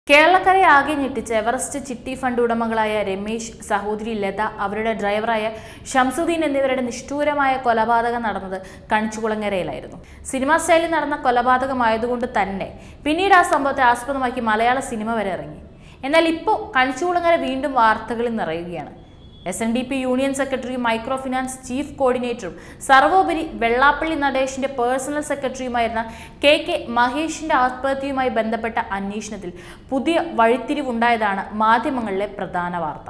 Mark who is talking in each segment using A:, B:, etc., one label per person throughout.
A: കേരളക്കരെ ആകെ ഞെട്ടിച്ച എവറസ്റ്റ് ചിട്ടി ഫണ്ട് ഉടമകളായ രമേശ് സഹോദരി ലത അവരുടെ ഡ്രൈവറായ ഷംസുദ്ദീൻ എന്നിവരുടെ നിഷ്ഠൂരമായ കൊലപാതകം നടന്നത് കണിച്ചുകുളങ്ങരയിലായിരുന്നു സിനിമാ സ്റ്റൈലിൽ നടന്ന കൊലപാതകമായതുകൊണ്ട് തന്നെ പിന്നീട് ആ സംഭവത്തെ ആസ്പദമാക്കി മലയാള സിനിമ വരെ ഇറങ്ങി എന്നാൽ ഇപ്പോൾ കണിച്ചുകുളങ്ങര വീണ്ടും വാർത്തകളിൽ നിറയുകയാണ് S N D P union സെക്രട്ടറിയും മൈക്രോ ഫിനാൻസ് ചീഫ് കോർഡിനേറ്ററും സർവോപരി വെള്ളാപ്പള്ളി നടേശിന്റെ പേഴ്സണൽ സെക്രട്ടറിയുമായിരുന്ന കെ കെ മഹേഷിന്റെ ആത്മഹത്യയുമായി ബന്ധപ്പെട്ട അന്വേഷണത്തിൽ പുതിയ വഴിത്തിരിവുണ്ടായതാണ് മാധ്യമങ്ങളിലെ പ്രധാന വാർത്ത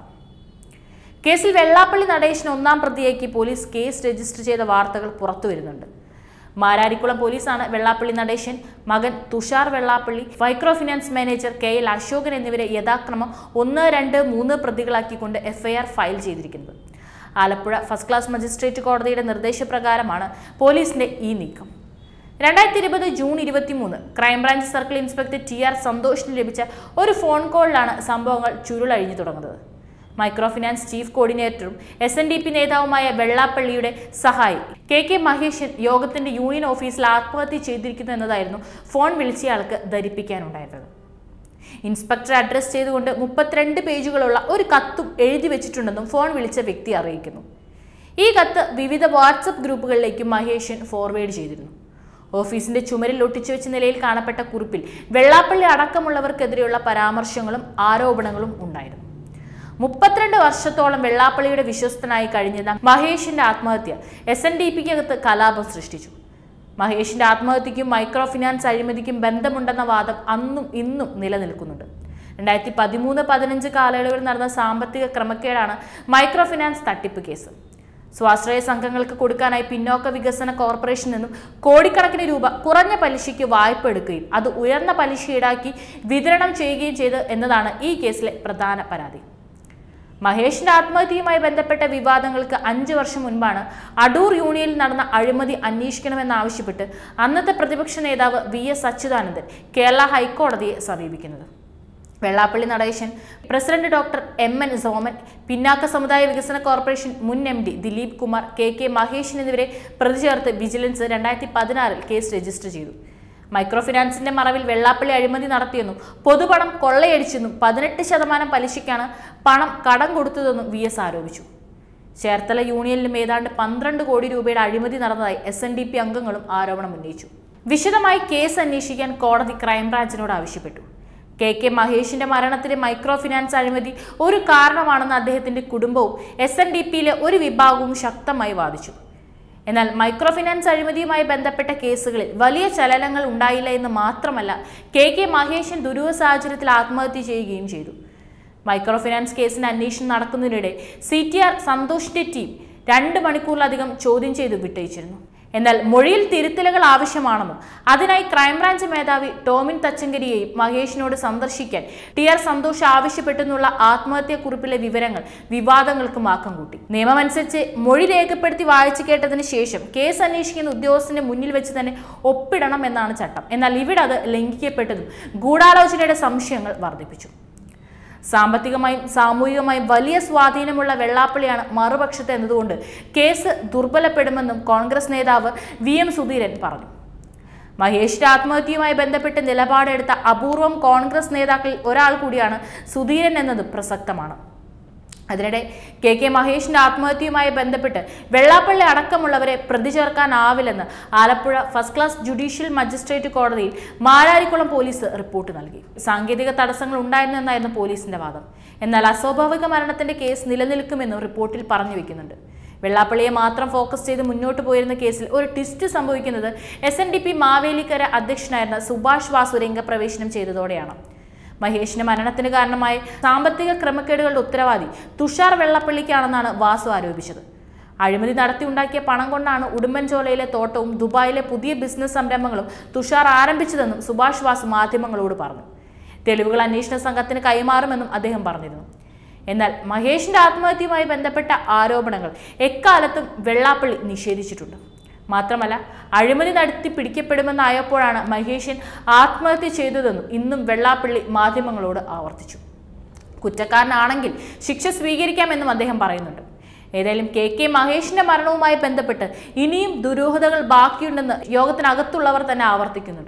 A: കേസിൽ വെള്ളാപ്പള്ളി നടേശിന് ഒന്നാം പ്രതിയാക്കി പോലീസ് കേസ് രജിസ്റ്റർ ചെയ്ത വാർത്തകൾ പുറത്തു വരുന്നുണ്ട് മാരാരിക്കുളം പോലീസാണ് വെള്ളാപ്പള്ളി നടേശൻ മകൻ Thushar Vellappally micro finance manager K L Asokan എന്നിവരെ യഥാക്രമം ഒന്ന് രണ്ട് മൂന്ന് പ്രതികളാക്കിക്കൊണ്ട് എഫ്ഐആർ ഫയൽ ചെയ്തിരിക്കുന്നത് ആലപ്പുഴ ഫസ്റ്റ് ക്ലാസ് മജിസ്ട്രേറ്റ് കോടതിയുടെ നിർദ്ദേശപ്രകാരമാണ് പോലീസിന്റെ ഈ നീക്കം രണ്ടായിരത്തി ഇരുപത് ജൂൺ ഇരുപത്തിമൂന്ന് crime branch circle inspector T R സന്തോഷിന് ലഭിച്ച ഒരു ഫോൺ കോളിലാണ് സംഭവങ്ങൾ ചുരുളഴിഞ്ഞു തുടങ്ങുന്നത് മൈക്രോ ഫിനാൻസ് ചീഫ് കോർഡിനേറ്ററും എസ് എൻ ഡി പി നേതാവുമായ വെള്ളാപ്പള്ളിയുടെ സഹായി കെ കെ മഹേഷൻ യോഗത്തിന്റെ യൂണിയൻ ഓഫീസിൽ ആത്മഹത്യ ചെയ്തിരിക്കുന്നു എന്നതായിരുന്നു ഫോൺ വിളിച്ചയാൾക്ക് ധരിപ്പിക്കാനുണ്ടായിരുന്നത് ഇൻസ്പെക്ടർ അഡ്രസ് ചെയ്തുകൊണ്ട് മുപ്പത്തിരണ്ട് പേജുകളുള്ള ഒരു കത്തും എഴുതി വെച്ചിട്ടുണ്ടെന്നും ഫോൺ വിളിച്ച വ്യക്തി അറിയിക്കുന്നു ഈ കത്ത് വിവിധ വാട്സപ്പ് ഗ്രൂപ്പുകളിലേക്ക് മഹേഷൻ ഫോർവേഡ് ചെയ്തിരുന്നു ഓഫീസിന്റെ ചുമരിൽ ഒട്ടിച്ചു വെച്ച നിലയിൽ കാണപ്പെട്ട കുറിപ്പിൽ വെള്ളാപ്പള്ളി അടക്കമുള്ളവർക്കെതിരെയുള്ള പരാമർശങ്ങളും ആരോപണങ്ങളും ഉണ്ടായിരുന്നു മുപ്പത്തിരണ്ട് വർഷത്തോളം വെള്ളാപ്പള്ളിയുടെ വിശ്വസ്തനായി കഴിഞ്ഞിരുന്ന മഹേഷിന്റെ ആത്മഹത്യ എസ് എൻ ഡി പിക്കകത്ത് കലാപം സൃഷ്ടിച്ചു മഹേഷിന്റെ ആത്മഹത്യക്കും മൈക്രോ ഫിനാൻസ് അഴിമതിക്കും ബന്ധമുണ്ടെന്ന വാദം അന്നും ഇന്നും നിലനിൽക്കുന്നുണ്ട് രണ്ടായിരത്തി പതിമൂന്ന് പതിനഞ്ച് കാലയളവിൽ നടന്ന സാമ്പത്തിക ക്രമക്കേടാണ് മൈക്രോ ഫിനാൻസ് തട്ടിപ്പ് കേസ് സ്വാശ്രയ സംഘങ്ങൾക്ക് കൊടുക്കാനായി പിന്നോക്ക വികസന കോർപ്പറേഷനിൽ നിന്നും കോടിക്കണക്കിന് രൂപ കുറഞ്ഞ പലിശയ്ക്ക് വായ്പ എടുക്കുകയും അത് ഉയർന്ന പലിശ ഈടാക്കി വിതരണം ചെയ്യുകയും ചെയ്തു എന്നതാണ് ഈ കേസിലെ പ്രധാന പരാതി മഹേഷിന്റെ ആത്മഹത്യയുമായി ബന്ധപ്പെട്ട വിവാദങ്ങൾക്ക് അഞ്ച് വർഷം മുൻപാണ് അടൂർ യൂണിയനിൽ നടന്ന അഴിമതി അന്വേഷിക്കണമെന്നാവശ്യപ്പെട്ട് അന്നത്തെ പ്രതിപക്ഷ നേതാവ് വി എസ് അച്യുതാനന്ദൻ കേരള ഹൈക്കോടതിയെ സമീപിക്കുന്നത് Vellappally Natesan president doctor M N Soman പിന്നാക്ക സമുദായ വികസന കോർപ്പറേഷൻ മുൻ M D Dileep Kumar K K Maheshan എന്നിവരെ പ്രതി ചേർത്ത് വിജിലൻസ് രണ്ടായിരത്തി പതിനാറിൽ കേസ് രജിസ്റ്റർ ചെയ്തു മൈക്രോ ഫിനാൻസിന്റെ മറവിൽ വെള്ളാപ്പള്ളി അഴിമതി നടത്തിയെന്നും പൊതുപണം കൊള്ളയടിച്ചെന്നും പതിനെട്ട് ശതമാനം പലിശയ്ക്കാണ് പണം കടം കൊടുത്തതെന്നും വി എസ് ആരോപിച്ചു ചേർത്തല യൂണിയനിലും ഏതാണ്ട് പന്ത്രണ്ട് കോടി രൂപയുടെ അഴിമതി നടന്നതായി എസ് എൻ ഡി പി അംഗങ്ങളും ആരോപണം ഉന്നയിച്ചു വിശദമായി കേസ് അന്വേഷിക്കാൻ കോടതി ക്രൈംബ്രാഞ്ചിനോട് ആവശ്യപ്പെട്ടു കെ കെ മഹേഷിന്റെ മരണത്തിന് മൈക്രോ ഫിനാൻസ് അഴിമതി ഒരു കാരണമാണെന്ന് അദ്ദേഹത്തിന്റെ കുടുംബവും എസ് എൻ ഡി പിയിലെ ഒരു വിഭാഗവും ശക്തമായി വാദിച്ചു എന്നാൽ മൈക്രോ ഫിനാൻസ് അഴിമതിയുമായി ബന്ധപ്പെട്ട കേസുകളിൽ വലിയ ചലനങ്ങൾ ഉണ്ടായില്ല എന്ന് മാത്രമല്ല കെ കെ മഹേഷൻ ദുരൂഹ സാഹചര്യത്തിൽ ആത്മഹത്യ ചെയ്യുകയും ചെയ്തു മൈക്രോ ഫിനാൻസ് കേസിന് അന്വേഷണം നടക്കുന്നതിനിടെ സി ടി ആർ സന്തോഷിന്റെ ടീം രണ്ട് മണിക്കൂറിലധികം ചോദ്യം ചെയ്ത് വിട്ടയച്ചിരുന്നു എന്നാൽ മൊഴിയിൽ തിരുത്തലുകൾ ആവശ്യമാണെന്നും അതിനായി ക്രൈംബ്രാഞ്ച് മേധാവി ടോമിൻ തച്ചങ്കരിയെയും മഹേഷിനോട് സന്ദർശിക്കാൻ ടി ആർ സന്തോഷ് ആവശ്യപ്പെട്ടെന്നുള്ള ആത്മഹത്യാക്കുറിപ്പിലെ വിവരങ്ങൾ വിവാദങ്ങൾക്കും ആക്കം കൂട്ടി നിയമമനുസരിച്ച് മൊഴി രേഖപ്പെടുത്തി വായിച്ചു കേട്ടതിന് ശേഷം കേസ് അന്വേഷിക്കുന്ന ഉദ്യോഗസ്ഥന്റെ മുന്നിൽ വെച്ച് തന്നെ ഒപ്പിടണം എന്നാണ് ചട്ടം എന്നാൽ ഇവിടെ അത് ലംഘിക്കപ്പെട്ടതും ഗൂഢാലോചനയുടെ സംശയങ്ങൾ വർദ്ധിപ്പിച്ചു സാമ്പത്തികമായും സാമൂഹികമായും വലിയ സ്വാധീനമുള്ള വെള്ളാപ്പള്ളിയാണ് മറുപക്ഷത്ത് എന്നതുകൊണ്ട് കേസ് ദുർബലപ്പെടുമെന്നും കോൺഗ്രസ് നേതാവ് വി എം സുധീരൻ പറഞ്ഞു മഹേഷിന്റെ ആത്മഹത്യയുമായി ബന്ധപ്പെട്ട് നിലപാടെടുത്ത അപൂർവം കോൺഗ്രസ് നേതാക്കളിൽ ഒരാൾ കൂടിയാണ് സുധീരൻ എന്നതും പ്രസക്തമാണ് അതിനിടെ കെ കെ മഹേഷിന്റെ ആത്മഹത്യയുമായി ബന്ധപ്പെട്ട് വെള്ളാപ്പള്ളി അടക്കമുള്ളവരെ പ്രതി ചേർക്കാനാവില്ലെന്ന് Alappuzha first class judicial magistrate കോടതിയിൽ മാരാരിക്കുളം പോലീസ് റിപ്പോർട്ട് നൽകി സാങ്കേതിക തടസ്സങ്ങൾ ഉണ്ടായിരുന്നെന്നായിരുന്നു പോലീസിന്റെ വാദം എന്നാൽ അസ്വാഭാവിക മരണത്തിന്റെ കേസ് നിലനിൽക്കുമെന്നും റിപ്പോർട്ടിൽ പറഞ്ഞു വെക്കുന്നുണ്ട് വെള്ളാപ്പള്ളിയെ മാത്രം ഫോക്കസ് ചെയ്ത് മുന്നോട്ട് പോയിരുന്ന കേസിൽ ഒരു ട്വിസ്റ്റ് സംഭവിക്കുന്നത് S N D P Mavelikara അധ്യക്ഷനായിരുന്ന സുഭാഷ് വാസു രംഗപ്രവേശനം ചെയ്തതോടെയാണ് മഹേഷിന്റെ മരണത്തിന് കാരണമായ സാമ്പത്തിക ക്രമക്കേടുകളുടെ ഉത്തരവാദി തുഷാർ വെള്ളപ്പള്ളിക്കാണെന്നാണ് വാസു ആരോപിച്ചത് അഴിമതി നടത്തി ഉണ്ടാക്കിയ പണം കൊണ്ടാണ് ഉടുമ്പൻചോലയിലെ തോട്ടവും ദുബായിലെ പുതിയ ബിസിനസ് സംരംഭങ്ങളും തുഷാർ ആരംഭിച്ചതെന്നും സുഭാഷ് വാസു മാധ്യമങ്ങളോട് പറഞ്ഞു തെളിവുകൾ അന്വേഷണ സംഘത്തിന് കൈമാറുമെന്നും അദ്ദേഹം പറഞ്ഞിരുന്നു എന്നാൽ മഹേഷിന്റെ ആത്മഹത്യയുമായി ബന്ധപ്പെട്ട ആരോപണങ്ങൾ എക്കാലത്തും വെള്ളാപ്പള്ളി നിഷേധിച്ചിട്ടുണ്ട് മാത്രമല്ല അഴിമതി നടത്തി പിടിക്കപ്പെടുമെന്നായപ്പോഴാണ് മഹേഷൻ ആത്മഹത്യ ചെയ്തതെന്നും ഇന്നും വെള്ളാപ്പള്ളി മാധ്യമങ്ങളോട് ആവർത്തിച്ചു കുറ്റക്കാരനാണെങ്കിൽ ശിക്ഷ സ്വീകരിക്കാമെന്നും അദ്ദേഹം പറയുന്നുണ്ട് ഏതായാലും കെ കെ മഹേഷിന്റെ മരണവുമായി ബന്ധപ്പെട്ട് ഇനിയും ദുരൂഹതകൾ ബാക്കിയുണ്ടെന്ന് യോഗത്തിനകത്തുള്ളവർ തന്നെ ആവർത്തിക്കുന്നുണ്ട്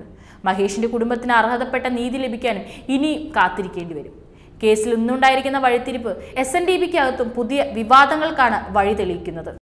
A: മഹേഷിന്റെ കുടുംബത്തിന് അർഹതപ്പെട്ട നീതി ലഭിക്കാനും ഇനിയും കാത്തിരിക്കേണ്ടി വരും കേസിൽ ഇന്നുണ്ടായിരിക്കുന്ന വഴിത്തിരിപ്പ് എസ് എൻ ഡി പിക്കകത്തും പുതിയ വിവാദങ്ങൾക്കാണ് വഴി തെളിയിക്കുന്നത്